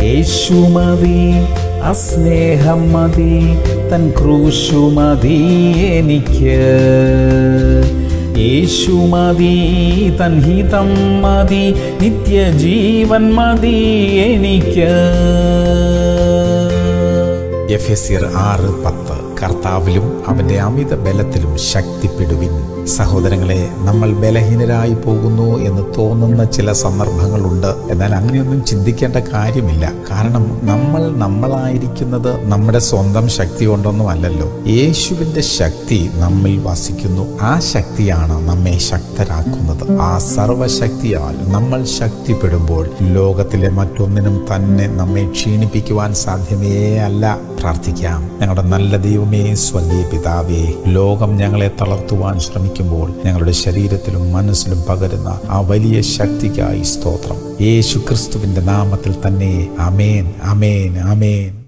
യേശു മതി അസ്നേഹം മതി തൻ ക്രൂശു മതി എനിക്ക് യേശു മതി തൻ ഹിതം മതി നിത്യജീവൻ മതി എനിക്ക് എഫ് എസ് ആറ് പത്ത് കർത്താവിലും അവന്റെ അമിത ബലത്തിലും ശക്തിപ്പെടുവിൻ സഹോദരങ്ങളെ നമ്മൾ ബലഹീനരായി പോകുന്നു എന്ന് തോന്നുന്ന ചില സന്ദർഭങ്ങളുണ്ട് എന്നാൽ അങ്ങനെയൊന്നും ചിന്തിക്കേണ്ട കാര്യമില്ല കാരണം നമ്മൾ നമ്മളായിരിക്കുന്നത് നമ്മുടെ സ്വന്തം ശക്തി കൊണ്ടൊന്നും അല്ലല്ലോ യേശുവിന്റെ ശക്തി നമ്മിൽ വസിക്കുന്നു ആ ശക്തിയാണ് നമ്മെ ശക്തരാക്കുന്നത് ആ സർവശക്തിയാൽ നമ്മൾ ശക്തിപ്പെടുമ്പോൾ ലോകത്തിലെ മറ്റൊന്നിനും തന്നെ നമ്മെ ക്ഷീണിപ്പിക്കുവാൻ സാധ്യമേ അല്ല പ്രാർത്ഥിക്കാം ഞങ്ങളുടെ നല്ല ദൈവമേ സ്വർഗീയ പിതാവേ ലോകം ഞങ്ങളെ തളർത്തുവാൻ ശ്രമിക്കുമ്പോൾ ഞങ്ങളുടെ ശരീരത്തിലും മനസ്സിലും പകരുന്ന ആ വലിയ ശക്തിക്കായി സ്തോത്രം യേശു ക്രിസ്തുവിന്റെ നാമത്തിൽ തന്നെ അമേൻ അമേൻ അമേൻ